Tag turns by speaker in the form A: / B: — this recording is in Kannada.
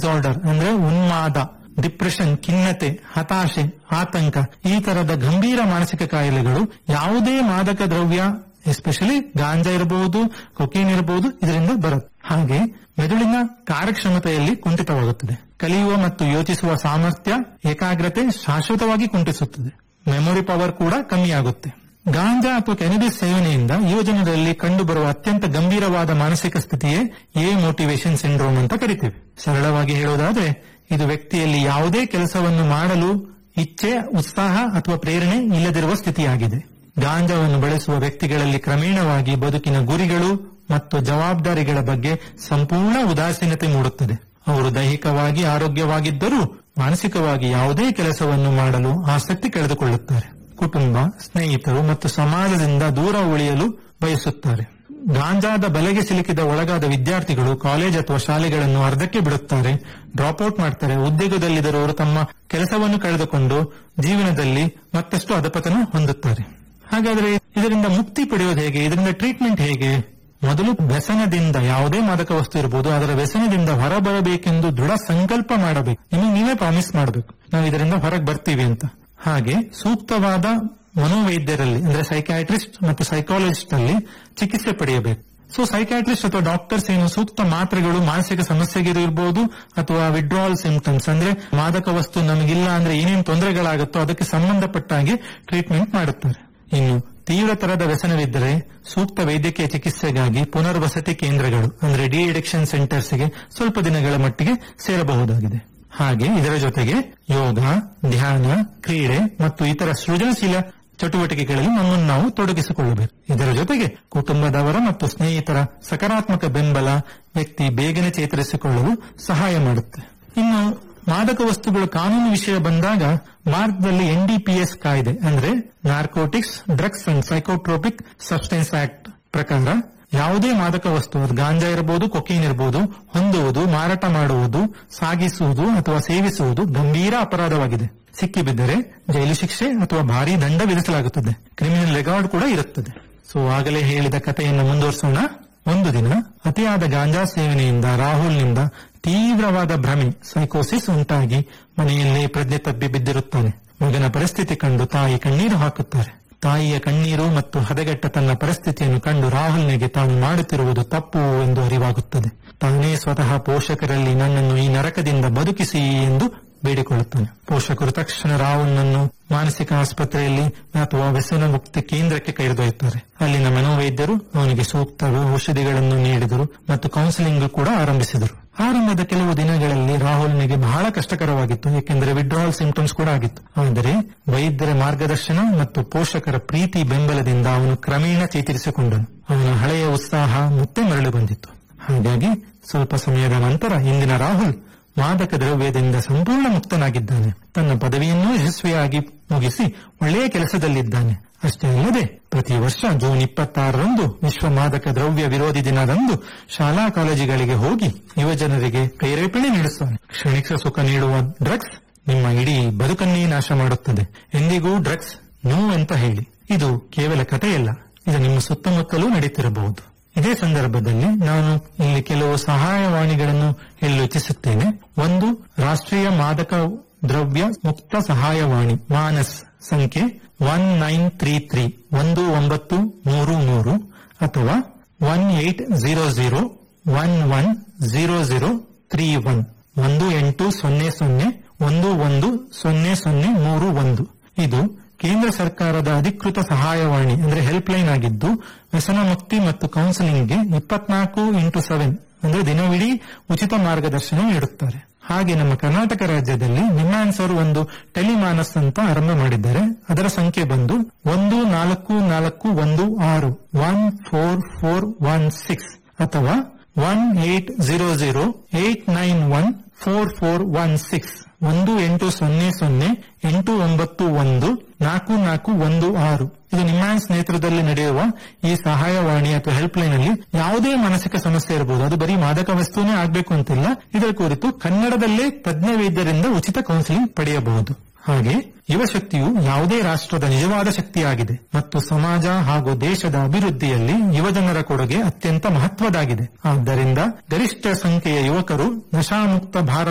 A: ಡಿಸಾರ್ಡರ್ ಅಂದ್ರೆ ಉನ್ಮಾದ ಡಿಪ್ರೆಷನ್ ಖಿನ್ನತೆ ಹತಾಶೆ ಆತಂಕ ಈ ತರದ ಗಂಭೀರ ಮಾನಸಿಕ ಕಾಯಿಲೆಗಳು ಯಾವುದೇ ಮಾದಕ ದ್ರವ್ಯ ಎಸ್ಪೆಷಲಿ ಗಾಂಜಾ ಇರಬಹುದು ಕೊಕೇನ್ ಇರಬಹುದು ಇದರಿಂದ ಬರುತ್ತೆ ಹಾಗೆ ಮೆದುಳಿನ ಕಾರ್ಯಕ್ಷಮತೆಯಲ್ಲಿ ಕುಂಠಿತವಾಗುತ್ತದೆ ಕಲಿಯುವ ಮತ್ತು ಯೋಚಿಸುವ ಸಾಮರ್ಥ್ಯ ಏಕಾಗ್ರತೆ ಶಾಶ್ವತವಾಗಿ ಕುಂಠಿಸುತ್ತದೆ ಮೆಮೊರಿ ಪವರ್ ಕೂಡ ಕಮ್ಮಿಯಾಗುತ್ತೆ ಗಾಂಜಾ ಅಥವಾ ಕೆನಬಿಸ್ ಸೇವನೆಯಿಂದ ಯುವಜನರಲ್ಲಿ ಕಂಡುಬರುವ ಅತ್ಯಂತ ಗಂಭೀರವಾದ ಮಾನಸಿಕ ಸ್ಥಿತಿಯೇ ಎ ಮೋಟಿವೇಶನ್ ಸಿಂಡ್ರೋಮ್ ಅಂತ ಕರಿತೇವೆ ಸರಳವಾಗಿ ಹೇಳೋದಾದ್ರೆ ಇದು ವ್ಯಕ್ತಿಯಲ್ಲಿ ಯಾವುದೇ ಕೆಲಸವನ್ನು ಮಾಡಲು ಇಚ್ಛೆ ಉತ್ಸಾಹ ಅಥವಾ ಪ್ರೇರಣೆ ಇಲ್ಲದಿರುವ ಸ್ಥಿತಿಯಾಗಿದೆ ಗಾಂಜಾವನ್ನು ಬಳಸುವ ವ್ಯಕ್ತಿಗಳಲ್ಲಿ ಕ್ರಮೇಣವಾಗಿ ಬದುಕಿನ ಗುರಿಗಳು ಮತ್ತು ಜವಾಬ್ದಾರಿಗಳ ಬಗ್ಗೆ ಸಂಪೂರ್ಣ ಉದಾಸೀನತೆ ಮೂಡುತ್ತದೆ ಅವರು ದೈಹಿಕವಾಗಿ ಆರೋಗ್ಯವಾಗಿದ್ದರೂ ಮಾನಸಿಕವಾಗಿ ಯಾವುದೇ ಕೆಲಸವನ್ನು ಮಾಡಲು ಆಸಕ್ತಿ ಕಳೆದುಕೊಳ್ಳುತ್ತಾರೆ ಕುಟುಂಬ ಸ್ನೇಹಿತರು ಮತ್ತು ಸಮಾಜದಿಂದ ದೂರ ಉಳಿಯಲು ಬಯಸುತ್ತಾರೆ ಗಾಂಜಾದ ಬಲೆಗೆ ಸಿಲುಕಿದ ಒಳಗಾದ ವಿದ್ಯಾರ್ಥಿಗಳು ಕಾಲೇಜ್ ಅಥವಾ ಶಾಲೆಗಳನ್ನು ಅರ್ಧಕ್ಕೆ ಬಿಡುತ್ತಾರೆ ಡ್ರಾಪ್ ಔಟ್ ಮಾಡ್ತಾರೆ ಉದ್ಯೋಗದಲ್ಲಿದ್ದವರು ತಮ್ಮ ಕೆಲಸವನ್ನು ಕಳೆದುಕೊಂಡು ಜೀವನದಲ್ಲಿ ಮತ್ತಷ್ಟು ಅಧಪತನ ಹೊಂದುತ್ತಾರೆ ಹಾಗಾದ್ರೆ ಇದರಿಂದ ಮುಕ್ತಿ ಪಡೆಯೋದು ಹೇಗೆ ಇದರಿಂದ ಟ್ರೀಟ್ಮೆಂಟ್ ಹೇಗೆ ಮೊದಲು ವ್ಯಸನದಿಂದ ಯಾವುದೇ ಮಾದಕ ವಸ್ತು ಇರಬಹುದು ಅದರ ವ್ಯಸನದಿಂದ ಹೊರಬರಬೇಕೆಂದು ದೃಢ ಸಂಕಲ್ಪ ಮಾಡಬೇಕು ನಿಮಗೆ ನೀವೇ ಪ್ರಾಮಿಸ್ ಮಾಡಬೇಕು ನಾವು ಇದರಿಂದ ಹೊರಗೆ ಬರ್ತೀವಿ ಅಂತ ಹಾಗೆ ಸೂಕ್ತವಾದ ಮನೋವೈದ್ಯರಲ್ಲಿ ಅಂದ್ರೆ ಸೈಕ್ಯಾಟ್ರಿಸ್ಟ್ ಮತ್ತು ಸೈಕಾಲಜಿಸ್ಟ್ ಅಲ್ಲಿ ಚಿಕಿತ್ಸೆ ಪಡೆಯಬೇಕು ಸೊ ಸೈಕ್ಯಾಟ್ರಿಸ್ಟ್ ಅಥವಾ ಡಾಕ್ಟರ್ಸ್ ಏನು ಸೂಕ್ತ ಮಾತ್ರೆಗಳು ಮಾನಸಿಕ ಸಮಸ್ಯೆಗೆ ಇರಬಹುದು ಅಥವಾ ವಿಡ್ರಾಲ್ ಸಿಂಪ್ಟಮ್ಸ್ ಅಂದ್ರೆ ಮಾದಕ ವಸ್ತು ನಮಗಿಲ್ಲ ಅಂದ್ರೆ ಏನೇನು ತೊಂದರೆಗಳಾಗುತ್ತೋ ಅದಕ್ಕೆ ಸಂಬಂಧಪಟ್ಟ ಹಾಗೆ ಟ್ರೀಟ್ಮೆಂಟ್ ಮಾಡುತ್ತಾರೆ ಇನ್ನು ತೀವ್ರ ತರದ ವ್ಯಸನವಿದ್ದರೆ ಸೂಕ್ತ ವೈದ್ಯಕೀಯ ಚಿಕಿತ್ಸೆಗಾಗಿ ಪುನರ್ವಸತಿ ಕೇಂದ್ರಗಳು ಅಂದ್ರೆ ಡಿ ಅಡಿಕ್ಷನ್ ಸೆಂಟರ್ಸ್ಗೆ ಸ್ವಲ್ಪ ದಿನಗಳ ಮಟ್ಟಿಗೆ ಸೇರಬಹುದಾಗಿದೆ ಹಾಗೆ ಇದರ ಜೊತೆಗೆ ಯೋಗ ಧ್ಯಾನ ಕ್ರೀಡೆ ಮತ್ತು ಇತರ ಸೃಜನಶೀಲ ಚಟುವಟಿಕೆಗಳಲ್ಲಿ ನಮ್ಮನ್ನು ನಾವು ತೊಡಗಿಸಿಕೊಳ್ಳಬೇಕು ಇದರ ಜೊತೆಗೆ ಕುಟುಂಬದವರ ಮತ್ತು ಸ್ನೇಹಿತರ ಸಕಾರಾತ್ಮಕ ಬೆಂಬಲ ವ್ಯಕ್ತಿ ಬೇಗನೆ ಚೇತರಿಸಿಕೊಳ್ಳಲು ಸಹಾಯ ಮಾಡುತ್ತೆ ಇನ್ನು ಮಾದಕ ವಸ್ತುಗಳು ಕಾನೂನು ವಿಷಯ ಬಂದಾಗ ಭಾರತದಲ್ಲಿ ಎನ್ಡಿಪಿಎಸ್ ಕಾಯ್ದೆ ಅಂದ್ರೆ narcotics drugs and psychotropic substances act ಪ್ರಕಾರ ಯಾವುದೇ ಮಾದಕ ವಸ್ತು ಅದು ಗಾಂಜಾ ಇರಬಹುದು ಕೊಕೇನ್ ಇರಬಹುದು ಹೊಂದುವುದು ಮಾರಾಟ ಮಾಡುವುದು ಸಾಗಿಸುವುದು ಅಥವಾ ಸೇವಿಸುವುದು ಗಂಭೀರ ಅಪರಾಧವಾಗಿದೆ ಸಿಕ್ಕಿಬಿದ್ದರೆ ಜೈಲು ಶಿಕ್ಷೆ ಅಥವಾ ಭಾರೀ ದಂಡ ವಿಧಿಸಲಾಗುತ್ತದೆ ಕ್ರಿಮಿನಲ್ ರೆಕಾರ್ಡ್ ಕೂಡ ಇರುತ್ತದೆ ಸೊ ಆಗಲೇ ಹೇಳಿದ ಕಥೆಯನ್ನು ಮುಂದುವರಿಸೋಣ ಒಂದು ದಿನ ಅತಿಯಾದ ಗಾಂಜಾ ಸೇವನೆಯಿಂದ ರಾಹುಲ್ನಿಂದ ತೀವ್ರವಾದ ಭ್ರಮೆ ಸೈಕೋಸಿಸ್ ಉಂಟಾಗಿ ಮನೆಯಲ್ಲೇ ಪ್ರಜ್ಞೆ ತಪ್ಪಿ ಬಿದ್ದಿರುತ್ತಾನೆ ಮಗನ ಪರಿಸ್ಥಿತಿ ಕಂಡು ತಾಯಿ ಕಣ್ಣೀರು ಹಾಕುತ್ತಾರೆ ತಾಯಿಯ ಕಣ್ಣೀರು ಮತ್ತು ಹದಗೆಟ್ಟ ತನ್ನ ಪರಿಸ್ಥಿತಿಯನ್ನು ಕಂಡು ರಾಹುಲ್ನಿಗೆ ತಾನು ಮಾಡುತ್ತಿರುವುದು ತಪ್ಪು ಎಂದು ಅರಿವಾಗುತ್ತದೆ ತಾನೇ ಸ್ವತಃ ಪೋಷಕರಲ್ಲಿ ನನ್ನನ್ನು ಈ ನರಕದಿಂದ ಬದುಕಿಸಿ ಎಂದು ಬೇಡಿಕೊಳ್ಳುತ್ತಾನೆ ಪೋಷಕರು ತಕ್ಷಣ ರಾಹುಲ್ನನ್ನು ಮಾನಸಿಕ ಆಸ್ಪತ್ರೆಯಲ್ಲಿ ಅಥವಾ ವ್ಯಸನ ಮುಕ್ತಿ ಕೇಂದ್ರಕ್ಕೆ ಕರೆದೊಯ್ಯುತ್ತಾರೆ ಅಲ್ಲಿನ ಮನೋವೈದ್ಯರು ಅವನಿಗೆ ಸೂಕ್ತ ಔಷಧಿಗಳನ್ನು ನೀಡಿದರು ಮತ್ತು ಕೌನ್ಸಿಲಿಂಗ್ ಕೂಡ ಆರಂಭಿಸಿದರು ಆರಂಭದ ಕೆಲವು ದಿನಗಳಲ್ಲಿ ರಾಹುಲ್ನಿಗೆ ಬಹಳ ಕಷ್ಟಕರವಾಗಿತ್ತು ಏಕೆಂದರೆ ವಿಡ್ರಾಲ್ ಸಿಂಪ್ಟಮ್ಸ್ ಕೂಡ ಆಗಿತ್ತು ಆದರೆ ವೈದ್ಯರ ಮಾರ್ಗದರ್ಶನ ಮತ್ತು ಪೋಷಕರ ಪ್ರೀತಿ ಬೆಂಬಲದಿಂದ ಅವನು ಕ್ರಮೇಣ ಚೇತರಿಸಿಕೊಂಡನು ಅವನ ಹಳೆಯ ಉತ್ಸಾಹ ಮತ್ತೆ ಮರಳಿ ಬಂದಿತ್ತು ಹಾಗಾಗಿ ಸ್ವಲ್ಪ ಸಮಯದ ನಂತರ ಇಂದಿನ ರಾಹುಲ್ ಮಾದಕ ದ್ರವ್ಯದಿಂದ ಸಂಪೂರ್ಣ ಮುಕ್ತನಾಗಿದ್ದಾನೆ ತನ್ನ ಪದವಿಯನ್ನೂ ಯಶಸ್ವಿಯಾಗಿ ಮುಗಿಸಿ ಒಳ್ಳೆಯ ಕೆಲಸದಲ್ಲಿದ್ದಾನೆ ಅಷ್ಟೇ ಅಲ್ಲದೆ ಪ್ರತಿ ವರ್ಷ ಜೂನ್ ಇಪ್ಪತ್ತಾರರಂದು ವಿಶ್ವ ಮಾದಕ ದ್ರವ್ಯ ವಿರೋಧಿ ದಿನದಂದು ಶಾಲಾ ಕಾಲೇಜುಗಳಿಗೆ ಹೋಗಿ ಯುವಜನರಿಗೆ ಪ್ರೇರೇಪಣೆ ನೀಡುತ್ತಾನೆ ಕ್ಷಣಿಕ ಸುಖ ನೀಡುವ ಡ್ರಗ್ಸ್ ನಿಮ್ಮ ಇಡೀ ಬದುಕನ್ನೇ ನಾಶ ಮಾಡುತ್ತದೆ ಎಂದಿಗೂ ಡ್ರಗ್ಸ್ ನೋ ಅಂತ ಹೇಳಿ ಇದು ಕೇವಲ ಕಥೆಯಲ್ಲ ಇದು ನಿಮ್ಮ ಸುತ್ತಮುತ್ತಲೂ ನಡೀತಿರಬಹುದು ಇದೇ ಸಂದರ್ಭದಲ್ಲಿ ನಾನು ಇಲ್ಲಿ ಕೆಲವು ಸಹಾಯವಾಣಿಗಳನ್ನು ಹೇಳಲು ಇಚ್ಛಿಸುತ್ತೇನೆ ಒಂದು ರಾಷ್ಟ್ರೀಯ ಮಾದಕ ದ್ರವ್ಯ ಮುಕ್ತ ಸಹಾಯವಾಣಿ ಮಾನಸ್ ಸಂಖ್ಯೆ ಒನ್ ನೈನ್ ತ್ರೀ ತ್ರೀ ಒಂದು ಒಂಬತ್ತು ಮೂರು ಮೂರು ಅಥವಾ one eight zero zero one one zero zero three one ಒಂದು ಎಂಟು ಸೊನ್ನೆ ಸೊನ್ನೆ ಒಂದು ಒಂದು ಸೊನ್ನೆ ಸೊನ್ನೆ ಮೂರು ಒಂದು ಇದು ಕೇಂದ್ರ ಸರ್ಕಾರದ ಅಧಿಕೃತ ಸಹಾಯವಾಣಿ ಅಂದ್ರೆ ಹೆಲ್ಪ್ ಲೈನ್ ಆಗಿದ್ದು ವ್ಯಸನ ಮುಕ್ತಿ ಮತ್ತು ಕೌನ್ಸಿಲಿಂಗ್ಗೆ ಇಪ್ಪತ್ನಾಲ್ಕು ಇಂಟು ಸೆವೆನ್ ಅಂದ್ರೆ ದಿನವಿಡೀ ಉಚಿತ ಮಾರ್ಗದರ್ಶನ ನೀಡುತ್ತಾರೆ ಹಾಗೆ ನಮ್ಮ ಕರ್ನಾಟಕ ರಾಜ್ಯದಲ್ಲಿ ನಿಮ್ಮಾನ್ಸ್ ಅವರು ಒಂದು ಟೆಲಿಮಾನಸ್ ಅಂತ ಆರಂಭ ಮಾಡಿದ್ದಾರೆ ಅದರ ಸಂಖ್ಯೆ ಬಂದು ಒಂದು ನಾಲ್ಕು ನಾಲ್ಕು ಒಂದು ಆರು one four four one six ಅಥವಾ one eight zero zero eight nine one four four one six ಒಂದು ಎಂಟು ಸೊನ್ನೆ ಸೊನ್ನೆ ಎಂಟು ಒಂಬತ್ತು ಒಂದು ನಾಲ್ಕು ನಾಲ್ಕು ಒಂದು ಆರು ಇದು ನಿಮ್ಮಾನ್ಸ್ ನೇತೃತ್ವದಲ್ಲಿ ನಡೆಯುವ ಈ ಸಹಾಯವಾಣಿ ಅಥವಾ ಹೆಲ್ಪ್ ಲೈನ್ ಅಲ್ಲಿ ಯಾವುದೇ ಮಾನಸಿಕ ಸಮಸ್ಯೆ ಇರಬಹುದು ಅದು ಬರೀ ಮಾದಕ ವಸ್ತುನೇ ಆಗ್ಬೇಕು ಅಂತಿಲ್ಲ ಇದರ ಕುರಿತು ಕನ್ನಡದಲ್ಲೇ ತಜ್ಞ ವೈದ್ಯರಿಂದ ಉಚಿತ ಕೌನ್ಸಿಲಿಂಗ್ ಪಡೆಯಬಹುದು ಹಾಗೆ ಯುವಶಕ್ತಿಯು ಯಾವುದೇ ರಾಷ್ಟ್ರದ ನಿಜವಾದ ಶಕ್ತಿಯಾಗಿದೆ ಮತ್ತು ಸಮಾಜ ಹಾಗೂ ದೇಶದ ಅಭಿವೃದ್ಧಿಯಲ್ಲಿ ಯುವಜನರ ಕೊಡುಗೆ ಅತ್ಯಂತ ಮಹತ್ವದಾಗಿದೆ ಆದ್ದರಿಂದ ಗರಿಷ್ಠ ಸಂಖ್ಯೆಯ ಯುವಕರು ನಶಾಮುಕ್ತ ಭಾರತ